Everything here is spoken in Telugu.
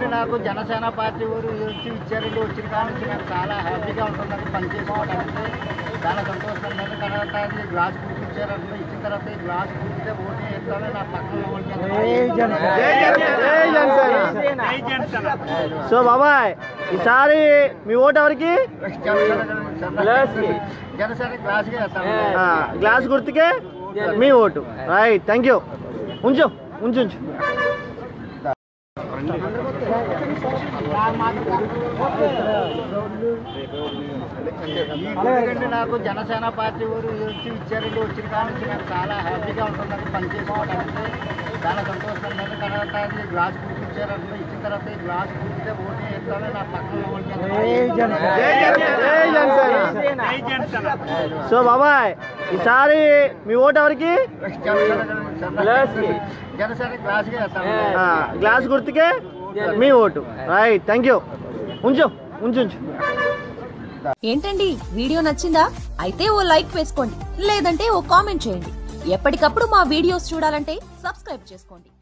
ఎందుకంటే నాకు జనసేన పార్టీ వారు వచ్చి ఇచ్చారండి వచ్చిన కాడ నుంచి నాకు చాలా హ్యాపీగా ఉంటుందండి పని చేసుకోవడానికి చాలా సంతోషంగా ఉంది తర్వాత అది గ్లాస్ గుర్తు ఇచ్చారంటే ఇచ్చిన తర్వాత ఈ గ్లాస్ గుర్తితే ఓటు వేస్తాను నా పక్కన వాళ్ళకి సో బాబాయ్ ఈసారి మీ ఓటు ఎవరికి జనసేన గ్లాస్ ఆ, గ్లాస్ గుర్తుకే మీ ఓటు రైట్ థ్యాంక్ యూ ఉంచు ఉంచు ఉంచు ఎందుకంటే నాకు జనసేన పార్టీ వారు వచ్చి ఇచ్చారండి వచ్చిన కాడ నుంచి నాకు చాలా హ్యాపీగా ఉంటుందండి పని చేసుకోవడానికి చాలా సంతోషంగా ఉంది తర్వాత అది గ్లాస్ గుర్తు ఇచ్చారంటే ఇచ్చిన తర్వాత ఈ గ్లాస్ గుర్తితే ఓటు వేస్తాను నా పక్కన వాళ్ళకి సో బాబాయ్ ఈసారి మీ ఓటు ఎవరికి జనసేన గ్లాస్ ఆ, గ్లాస్ గుర్తుకే మీ ఓటు రైట్ థ్యాంక్ యూ ఉంచు ఉంచు ఉంచు ఏంటండి వీడియో నచ్చిందా అయితే ఓ లైక్ వేసుకోండి లేదంటే ఓ కామెంట్ చేయండి ఎప్పటికప్పుడు మా వీడియోస్ చూడాలంటే సబ్స్క్రైబ్ చేసుకోండి